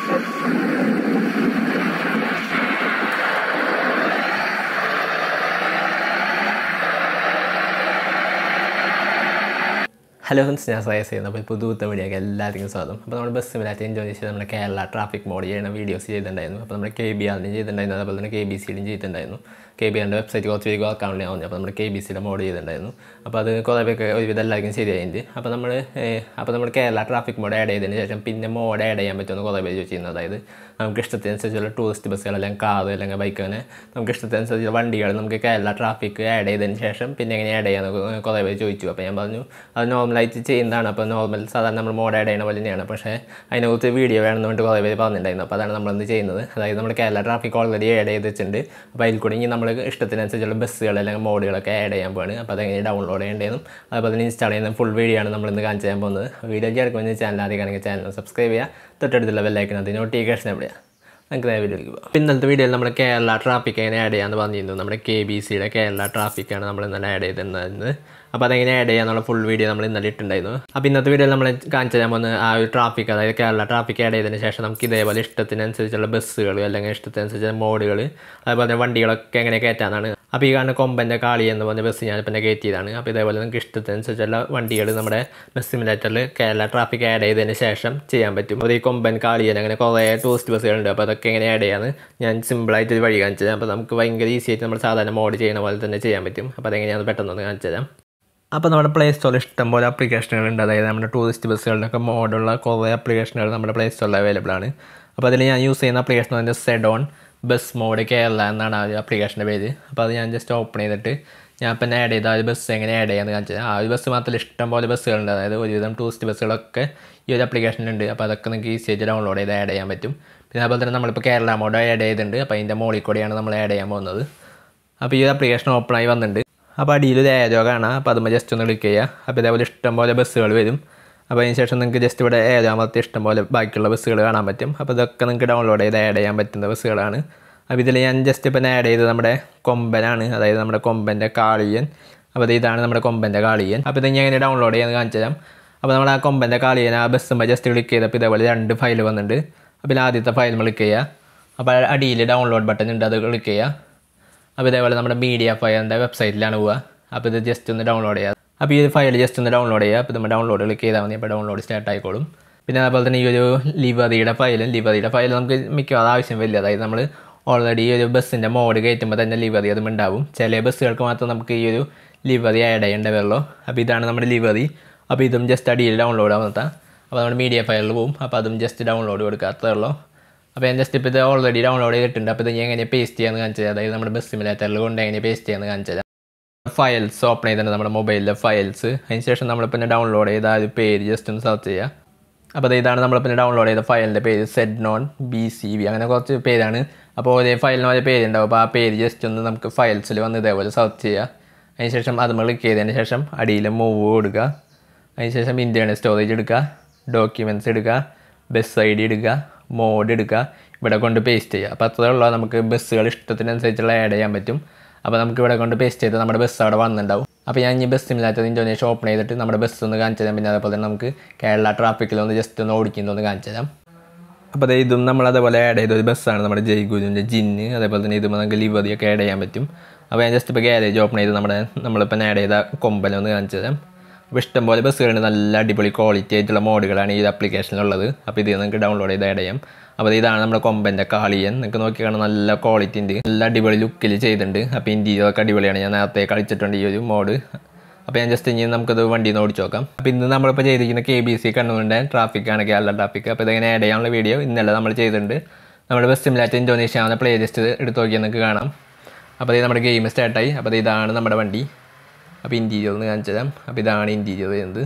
hello friends ഞാൻ സയസ് ചെയ്യുന്നത് അപ്പോൾ പുതുത്ത വീഡിയോക്ക് എല്ലാവർക്കും സ്വാഗതം അപ്പോൾ നമ്മൾ ബസ് സിമിലാറ്റ് എൻജോയ് ചെയ്ത് നമ്മുടെ കേരള ട്രാഫിക് മോഡ് ചെയ്യുന്ന വീഡിയോസ് ചെയ്തിട്ടുണ്ടായിരുന്നു അപ്പോൾ നമ്മുടെ കെ ബി ആറിനും ചെയ്തിട്ടുണ്ടായിരുന്നു അതുപോലെ തന്നെ കെ ബി സിയിലും ചെയ്തിട്ടുണ്ടായിരുന്നു കെ ബി ആറിൻ്റെ വെബ്സൈറ്റ് കുറച്ച് പേർക്ക് അക്കൗണ്ടിൽ ആവുന്നു അപ്പോൾ നമ്മുടെ കെ ബി സിയുടെ മോഡ് ചെയ്തിട്ടുണ്ടായിരുന്നു അപ്പോൾ അത് കുറേ പേർക്ക് ഒരുവിധം എല്ലാവർക്കും ശരിയായിട്ടുണ്ട് അപ്പോൾ നമ്മൾ അപ്പോൾ നമ്മൾ കേരള ട്രാഫിക് മോഡ് ആഡ് ചെയ്തതിന് ശേഷം പിന്നെ മോഡ് ആഡ് ചെയ്യാൻ പറ്റുമെന്ന് കുറേ പേര് ചോദിച്ചിരുന്നു അതായത് നമുക്ക് ഇഷ്ടത്തിനനുസരിച്ചുള്ള ടൂറിസ്റ്റ് ബസ്സുകൾ അല്ലെങ്കിൽ കാർ അല്ലെങ്കിൽ ബൈക്ക് അങ്ങനെ നമുക്ക് ഇഷ്ടത്തിനനുസരിച്ചുള്ള വണ്ടികൾ നമുക്ക് കേരള ട്രാഫിക് ആഡ് ചെയ്തതിന് ശേഷം പിന്നെ എങ്ങനെ ആഡ് ചെയ്യാമെന്ന് കുറേ പേര് ചോദിച്ചു അപ്പോൾ ഞാൻ പറഞ്ഞു അത് നോർമലായിട്ട് ചെയ്യുന്നതാണ് അപ്പോൾ നോർമൽ സാധാരണ നമ്മൾ മോഡ് ആഡ് ചെയ്യുന്ന പോലെ തന്നെയാണ് പക്ഷേ അതിനെക്കുറിച്ച് വീഡിയോ വേണമെന്ന് പറഞ്ഞിട്ട് കുറേ പേര് പറഞ്ഞിട്ടുണ്ടായിരുന്നു അപ്പോൾ അതാണ് നമ്മളിന്ന് ചെയ്യുന്നത് അതായത് നമ്മൾ കേരള ട്രാഫിക് ഓൾറെഡി ആഡ് ചെയ്ത് വെച്ചിട്ടുണ്ട് അപ്പോൾ അതിൽ കൂടി ഇനി നമ്മൾ ഇഷ്ടത്തിനനുസരിച്ചുള്ള ബസ്സുകൾ അല്ലെങ്കിൽ മോഡുകളൊക്കെ ആഡ് ചെയ്യാൻ പോവാണ് അപ്പോൾ അതെങ്ങനെ ഡൗൺലോഡ് ചെയ്യേണ്ടതെന്നും അതുപോലെ തന്നെ ഇൻസ്റ്റാൾ ചെയ്യുന്ന ഫുൾ വീഡിയോ ആണ് നമ്മൾ ഇന്ന് കാണിച്ചു തരാൻ പോകുന്നത് വീഡിയോ ചേർക്കുമ്പോൾ ചാനൽ ആദ്യമാണെങ്കിൽ ചാനൽ സബ്സ്ക്രൈബ് ചെയ്യുക തൊട്ടടുത്തുള്ള ബെല്ലൈക്കനകത്ത് നോട്ടിഫിക്കേഷൻ എവിടെയാണ് നമുക്ക് നേരെ വീഡിയോയിലേക്ക് പോകാം ഇന്നത്തെ വീഡിയോയിൽ നമ്മൾ കേരള ട്രാഫിക് എങ്ങനെ ആഡ് ചെയ്യാമെന്ന് പറഞ്ഞിരുന്നു നമ്മുടെ കെ ബി സിയുടെ കേരള ട്രാഫിക്കാണ് നമ്മൾ ഇന്നലെ ആഡ് ചെയ്തിരുന്നത് അപ്പോൾ അതെങ്ങനെ ആഡ് ചെയ്യാന്നുള്ള ഫുൾ വീഡിയോ നമ്മൾ ഇന്നലെ ഇട്ടുണ്ടായിരുന്നു അപ്പോൾ ഇന്നത്തെ വീഡിയോയിൽ നമ്മൾ കാണിച്ചു തരാൻ പോകുന്ന ആ ഒരു ട്രാഫിക് അതായത് കേരള ട്രാഫിക് ആഡ് ചെയ്തതിന് ശേഷം നമുക്ക് ഇതേപോലെ ഇഷ്ടത്തിനനുസരിച്ചുള്ള ബസ്സുകൾ അല്ലെങ്കിൽ ഇഷ്ടത്തിനനുസരിച്ചുള്ള മോഡുകൾ അതുപോലെ തന്നെ വണ്ടികളൊക്കെ എങ്ങനെ കയറ്റാനാണ് അപ്പോൾ ഈ കാണുന്ന കൊമ്പൻ്റെ കാളി എന്ന് പറഞ്ഞ ബസ് ഞാനിപ്പോൾ എൻ്റെ കയറ്റിയതാണ് അപ്പോൾ ഇതേപോലെ നിങ്ങൾക്ക് ഇഷ്ടത്തിനനുസരിച്ചുള്ള വണ്ടികൾ നമ്മുടെ ബസ് സിമുലേറ്ററിൽ കേരള ട്രാഫിക് ആഡ് ചെയ്തതിന് ശേഷം ചെയ്യാൻ പറ്റും അപ്പോൾ ഈ കൊമ്പൻ കാളിയൻ അങ്ങനെ കുറേ ടൂറിസ്റ്റ് ബസ്സുകളുണ്ട് അപ്പോൾ അതൊക്കെ എങ്ങനെ ആഡ് ചെയ്യാന്ന് ഞാൻ സിമ്പിളായിട്ട് ഒരു വഴി കാണിച്ചു തരാം അപ്പോൾ നമുക്ക് ഭയങ്കര ഈസി ആയിട്ട് നമ്മൾ സാധാരണ മോഡ് ചെയ്യുന്ന പോലെ തന്നെ ചെയ്യാൻ പറ്റും അപ്പോൾ അതെങ്ങനെയാണ് പെട്ടെന്ന് കാണിച്ചു തരാം അപ്പോൾ നമ്മുടെ പ്ലേ സ്റ്റോറിൽ ഇഷ്ടംപോലെ ആപ്ലിക്കേഷനുകളുണ്ട് അതായത് നമ്മുടെ ടൂറിസ്റ്റ് ബസ്സുകളുടെയൊക്കെ മോഡുള്ള കുറേ ആപ്ലിക്കേഷനുകൾ നമ്മുടെ പ്ലേ സ്റ്റോറിൽ അവൈലബിൾ ആണ് അപ്പോൾ അതിൽ ഞാൻ യൂസ് ചെയ്യുന്ന ആപ്ലിക്കേഷൻ എന്ന് പറഞ്ഞാൽ സെഡോൺ ബസ് മോഡ് കേരള എന്നാണ് ആ ഒരു ആപ്ലിക്കേഷൻ്റെ പേര് അപ്പോൾ അത് ഞാൻ ജസ്റ്റ് ഓപ്പൺ ചെയ്തിട്ട് ഞാൻ ഇപ്പം ആഡ് ചെയ്ത ആ ഒരു ബസ് എങ്ങനെ ആഡ് ചെയ്യാമെന്ന് കാണിച്ചത് ആ ഒരു ബസ് മാത്രമല്ല ഇഷ്ടം പോലെ ബസ്സുകളുണ്ട് അതായത് ഒരുവിധം ടൂറിസ്റ്റ് ബസ്സുകളൊക്കെ ഈ ഒരു ആപ്ലിക്കേഷനിലുണ്ട് അപ്പോൾ അതൊക്കെ നിങ്ങൾക്ക് ഈസി ആയിട്ട് ഡൗൺലോഡ് ചെയ്ത് ആഡ് ചെയ്യാൻ പറ്റും പിന്നെ അതുപോലെ തന്നെ നമ്മളിപ്പോൾ കേരള മോഡ് ആഡ് ചെയ്തിട്ടുണ്ട് അപ്പോൾ അതിൻ്റെ മോളിൽ കൂടെയാണ് നമ്മൾ ആഡ് ചെയ്യാൻ പോകുന്നത് അപ്പോൾ ഈ ഒരു ആപ്ലിക്കേഷൻ ഓപ്പൺ ആയി വന്നിട്ടുണ്ട് അപ്പോൾ അടിയിൽ ഒരു ഏരോ കാണാം അപ്പോൾ അതുമ്പോൾ ജസ്റ്റ് ഒന്ന് ക്ലിക്ക് ചെയ്യുക അപ്പോൾ ഇതേപോലെ ഇഷ്ടംപോലെ ബസ്സുകൾ വരും അപ്പോൾ അതിന് ശേഷം നിങ്ങൾക്ക് ജസ്റ്റ് ഇവിടെ ഏരോ അമർത്തി ഇഷ്ടംപോലെ ബാക്കിയുള്ള ബസ്സുകൾ കാണാൻ പറ്റും അപ്പോൾ ഇതൊക്കെ നിങ്ങൾക്ക് ഡൗൺലോഡ് ചെയ്ത് ആഡ് ചെയ്യാൻ പറ്റുന്ന ബസ്സുകളാണ് അപ്പോൾ ഇതിൽ ഞാൻ ജസ്റ്റ് ഇപ്പം ആഡ് ചെയ്തത് നമ്മുടെ കൊമ്പനാണ് അതായത് നമ്മുടെ കൊമ്പൻ്റെ കാളിയൻ അപ്പോൾ ഇതാണ് നമ്മുടെ കൊമ്പൻ്റെ കാളിയൻ അപ്പോൾ ഇത് ഞാൻ എങ്ങനെ ഡൗൺലോഡ് ചെയ്യാൻ കാണിച്ചു തരാം അപ്പോൾ നമ്മൾ ആ കൊമ്പൻ്റെ കാളിയൻ ആ ബസ്സുമ്പോൾ ജസ്റ്റ് ക്ലിക്ക് ചെയ്തപ്പോൾ ഇതേപോലെ രണ്ട് ഫയൽ വന്നിട്ടുണ്ട് അപ്പോൾ ആദ്യത്തെ ഫയൽ ക്ലിക്ക് ചെയ്യുക അപ്പോൾ അടിയിൽ ഡൗൺലോഡ് ബട്ടൺ ഉണ്ട് അത് ക്ലിക്ക് ചെയ്യുക അപ്പോൾ ഇതേപോലെ നമ്മുടെ മീഡിയ ഫയറിൻ്റെ വെബ്സൈറ്റിലാണ് പോവുക അപ്പോൾ ഇത് ജസ്റ്റ് ഒന്ന് ഡൗൺലോഡ് ചെയ്യുക അപ്പോൾ ഈ ഫയൽ ജസ്റ്റ് ഒന്ന് ഡൗൺലോഡ് ചെയ്യുക അപ്പോൾ നമ്മൾ ഡൗൺലോഡ് ക്ലിക്ക് ചെയ്താൽ മതി അപ്പോൾ ഡൗൺലോഡ് സ്റ്റാർട്ട് ആയിക്കോളും പിന്നെ അതുപോലെ തന്നെ ഈ ഒരു ലിവറിയുടെ ഫയലും ലിവറിയുടെ ഫയൽ നമുക്ക് മിക്കവാറും ആവശ്യം വരില്ല അതായത് നമ്മൾ ഓൾറെഡി ഈ ഒരു ബസ്സിൻ്റെ മോഡ് കയറ്റുമ്പോൾ തന്നെ ലിവറി അതും ഉണ്ടാവും ചില ബസ്സുകൾക്ക് മാത്രം നമുക്ക് ഈ ഒരു ലിവറി ആഡ് ചെയ്യേണ്ട വരുള്ളൂ അപ്പോൾ ഇതാണ് നമ്മുടെ ലിവറി അപ്പോൾ ഇതും ജസ്റ്റ് അടിയിൽ ഡൗൺലോഡ് ആവുന്നതാണ് അപ്പോൾ നമ്മുടെ മീഡിയ ഫയലിൽ പോവും അപ്പോൾ അതും ജസ്റ്റ് ഡൗൺലോഡ് കൊടുക്കുക അത്രേ ഉള്ളൂ അപ്പോൾ ഞാൻ ജസ്റ്റ് ഇപ്പോൾ ഇത് ഓൾറെഡി ഡൗൺലോഡ് ചെയ്തിട്ടുണ്ട് അപ്പോൾ ഇത് ഞാൻ എങ്ങനെ പേസ്റ്റ് ചെയ്യാമെന്ന് കാണിച്ചത് അതായത് നമ്മുടെ ബസ് സിമുലേറ്ററിൽ കൊണ്ട് എങ്ങനെ പേസ്റ്റ് ചെയ്യാമെന്ന് കാണിച്ചത് ഫയൽസ് ഓപ്പൺ ചെയ്തിട്ടുണ്ട് നമ്മുടെ മൊബൈലിലെ ഫയൽസ് അതിന് ശേഷം നമ്മളിപ്പോൾ ഡൗൺലോഡ് ചെയ്ത ആ ഒരു പേര് ജസ്റ്റ് ഒന്ന് സെർച്ച് ചെയ്യുക അപ്പോൾ ഇതാണ് നമ്മളിപ്പോൾ ഡൗൺലോഡ് ചെയ്ത ഫയലിൻ്റെ പേര് Z non B C V അങ്ങനെ കുറച്ച് പേരാണ് അപ്പോൾ ഒരേ ഫയലിന് ഒരേ പേരുണ്ടാവും അപ്പോൾ ആ പേര് ജസ്റ്റ് ഒന്ന് നമുക്ക് ഫയൽസിൽ വന്ന് ഇതേപോലെ സെർച്ച് ചെയ്യുക അതിന് ശേഷം അത് ക്ലിക്ക് ചെയ്തതിന് ശേഷം അടിയിൽ മൂവ് കൊടുക്കുക അതിന് ശേഷം ഇൻറ്റേർണൽ സ്റ്റോറേജ് എടുക്കുക ഡോക്യുമെൻറ്റ്സ് എടുക്കുക ബസ് ഐ ഡി എടുക്കുക മോഡ് എടുക്കുക ഇവിടെ കൊണ്ട് പേസ്റ്റ് ചെയ്യുക അപ്പോൾ അത്രേ ഉള്ളൂ നമുക്ക് ബസ്സുകൾ ഇഷ്ടത്തിനനുസരിച്ചുള്ള ആഡ് ചെയ്യാൻ പറ്റും അപ്പോൾ നമുക്ക് ഇവിടെ കൊണ്ട് പേസ്റ്റ് ചെയ്ത് നമ്മുടെ ബസ് അവിടെ വന്നിട്ടുണ്ടാവും അപ്പോൾ ഞാൻ ഈ ബസ് ഇല്ലാത്തത് ഇൻഡോനേഷ്യ ഓപ്പൺ ചെയ്തിട്ട് നമ്മുടെ ബസ് ഒന്ന് കാണിച്ചു തരാം പിന്നെ അതേപോലെ തന്നെ നമുക്ക് കേരള ട്രാഫിക്കിലൊന്ന് ജസ്റ്റ് ഒന്ന് ഓടിക്കുന്നൊന്ന് കാണിച്ചു തരാം അപ്പോൾ ദേ ഇതും നമ്മൾ അതേപോലെ ആഡ് ചെയ്ത ഒരു ബസ്സാണ് നമ്മുടെ ജയ്ഗുരുവിൻ്റെ ജിന്ന് അതേപോലെ തന്നെ ഇതും നമുക്ക് ലിവറിയൊക്കെ ആഡ് ചെയ്യാൻ പറ്റും അപ്പോൾ ഞാൻ ജസ്റ്റ് ഇപ്പോൾ ഗാരേജ് ഓപ്പൺ ചെയ്ത് നമ്മുടെ നമ്മളിപ്പോൾ ആഡ് ചെയ്ത കൊമ്പലൊന്ന് കാണിച്ചു തരാം അപ്പോൾ ഇഷ്ടംപോലെ ബസ്സുകളുണ്ട് നല്ല അടിപൊളി ക്വാളിറ്റി ആയിട്ടുള്ള മോഡുകളാണ് ഈ ആപ്ലിക്കേഷനിലുള്ളത് അപ്പോൾ ഇത് നിങ്ങൾക്ക് ഡൗൺലോഡ് ചെയ്ത് ആഡ് ചെയ്യാം അപ്പോൾ ഇതാണ് നമ്മുടെ കൊമ്പൻ്റെ കാളിയൻ നിങ്ങൾക്ക് നോക്കി കാണാൻ നല്ല ക്വാളിറ്റി ഉണ്ട് നല്ല അടിപൊളി ലുക്കിൽ ചെയ്തിട്ടുണ്ട് അപ്പോൾ ഇൻറ്റീരിയർ ഒക്കെ അടിപൊളിയാണ് ഞാൻ നേരത്തെ കളിച്ചിട്ടുണ്ട് ഈ ഒരു മോഡ് അപ്പോൾ ഞാൻ ജസ്റ്റ് ഇനി നമുക്കത് വണ്ടിയിൽ നിന്ന് ഓടിച്ച് നോക്കാം അപ്പോൾ ഇന്ന് നമ്മളിപ്പോൾ ചെയ്തിരിക്കുന്ന കെ ബി സി കണ്ണൂരിൻ്റെ ട്രാഫിക്കാണ് കേരള ട്രാഫിക് അപ്പോൾ ഇതെങ്ങനെ ആഡ് ചെയ്യാനുള്ള വീഡിയോ ഇന്നലെ നമ്മൾ ചെയ്തിട്ടുണ്ട് നമ്മുടെ ബസ് സിമിലാറ്റ് ഇൻഡോനേഷ്യ എന്ന പ്ലേ ലിസ്റ്റ് എടുത്ത് നോക്കിയാൽ നിങ്ങൾക്ക് കാണാം അപ്പോൾ ഇത് നമ്മുടെ ഗെയിം സ്റ്റാർട്ടായി അപ്പോൾ ഇതാണ് നമ്മുടെ വണ്ടി അപ്പോൾ ഇൻറ്റീരിയർ ഒന്ന് കാണിച്ചു തരാം അപ്പോൾ ഇതാണ് ഇൻറ്റീരിയർ വരുന്നത്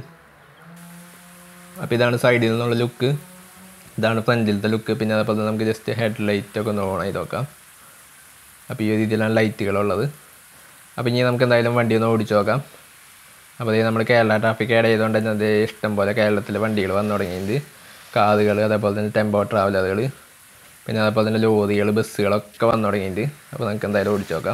അപ്പോൾ ഇതാണ് സൈഡിൽ നിന്നുള്ള ലുക്ക് ഇതാണ് ഫ്രണ്ടിലത്തെ ലുക്ക് പിന്നെ അതേപോലെ നമുക്ക് ജസ്റ്റ് ഹെഡ് ലൈറ്റ് ഒക്കെ ഒന്ന് ഓൺ ചെയ്ത് നോക്കാം അപ്പോൾ ഈ ഒരു രീതിയിലാണ് ലൈറ്റുകളുള്ളത് അപ്പോൾ ഇനി നമുക്ക് എന്തായാലും വണ്ടി ഒന്ന് ഓടിച്ച് നോക്കാം അപ്പോൾ ഇത് നമ്മൾ കേരള ട്രാഫിക് ആഡ് ചെയ്തുകൊണ്ട് തന്നെ അത് ഇഷ്ടം പോലെ കേരളത്തിലെ വണ്ടികൾ വന്നു തുടങ്ങിയത് കാറുകൾ അതേപോലെ തന്നെ ടെമ്പോ ട്രാവലറുകൾ പിന്നെ അതേപോലെ തന്നെ ലോറികൾ ബസ്സുകളൊക്കെ വന്നു തുടങ്ങിയിട്ട് അപ്പോൾ നമുക്ക് എന്തായാലും ഓടിച്ച് നോക്കാം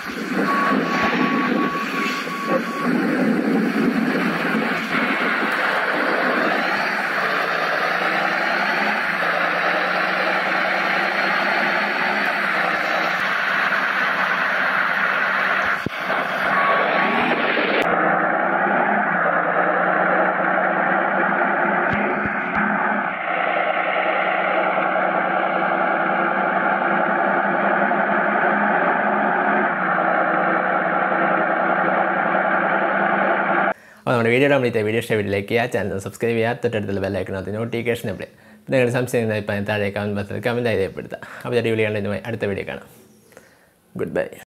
അപ്പോൾ നമ്മുടെ വീഡിയോ കംപ്ലീറ്റ് വീഡിയോ ഇഷ്ടം വീഡിയോയിലേക്ക് ആ ചാനൽ സബ്സ്ക്രൈബ് ചെയ്യുക തൊട്ടടുത്തുള്ള ബെല്ലൈക്കണത്ത് നോട്ടിഫിക്കേഷൻ എവിടെ നിങ്ങളുടെ സംശയം ഇപ്പം താഴെ കമൻറ്റ് ബോക്സിൽ കമൻറ്റ് രേഖപ്പെടുത്താം അപ്പോൾ അടിപൊളിയാണ് അടുത്ത വീഡിയോ കാണാം ഗുഡ് ബൈ